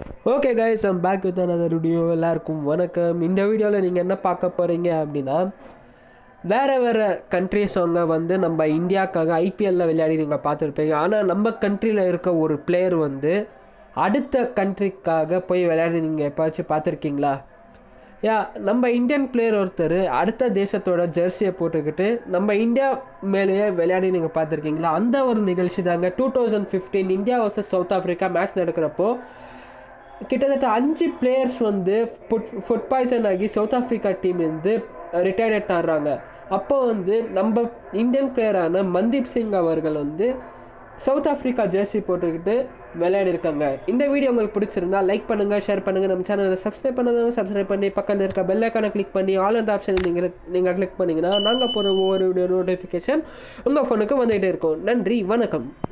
okay guys I'm back with another video எல்லாருக்கும் வணக்கம் இந்த வீடியோவில் நீங்கள் என்ன பார்க்க போகிறீங்க அப்படின்னா வேறு வேறு கண்ட்ரிஸ் அவங்க வந்து நம்ம இந்தியாவுக்காக ஐபிஎல்லில் விளையாடி நீங்கள் பார்த்துருப்பீங்க ஆனால் நம்ம கண்ட்ரியில் இருக்க ஒரு பிளேயர் வந்து அடுத்த கண்ட்ரிக்காக போய் விளையாடி நீங்கள் எப்போச்சும் பார்த்துருக்கீங்களா யா நம்ம இந்தியன் பிளேயர் ஒருத்தர் அடுத்த தேசத்தோட ஜெர்சியை போட்டுக்கிட்டு நம்ம இந்தியா மேலேயே விளையாடி நீங்கள் பார்த்துருக்கீங்களா அந்த ஒரு நிகழ்ச்சி தாங்க two thousand fifteen India versus South Africa match நடக்கிறப்போ கிட்டத்தட்ட அஞ்சு பிளேயர்ஸ் வந்து ஃபுட் ஃபுட் பாய்சன் ஆகி சவுத் ஆஃப்ரிக்கா டீம் வந்து ரிட்டையர்ட் ஆடுறாங்க அப்போ வந்து நம்ம இந்தியன் பிளேயரான மன்தீப் சிங் அவர்கள் வந்து சவுத் ஆஃப்ரிக்கா ஜெர்சி போட்டுக்கிட்டு விளையாடி இருக்காங்க இந்த வீடியோ உங்களுக்கு பிடிச்சிருந்தா லைக் பண்ணுங்க ஷேர் பண்ணுங்க நம்ம சேனலை சப்ஸ்கிரைப் பண்ணாதவங்க சப்ஸ்கிரைப் பண்ணி பக்கத்தில் இருக்க பெல் ஐக்கானை கிளிக் பண்ணி ஆல் அண்ட் ஆப்ஷன் நீங்கள் நீங்கள் கிளிக் பண்ணீங்கன்னா நாங்கள் போகிற ஒவ்வொரு வீடியோ நோட்டிஃபிகேஷன் உங்கள் ஃபோனுக்கு வந்துகிட்டே இருக்கும் நன்றி வணக்கம்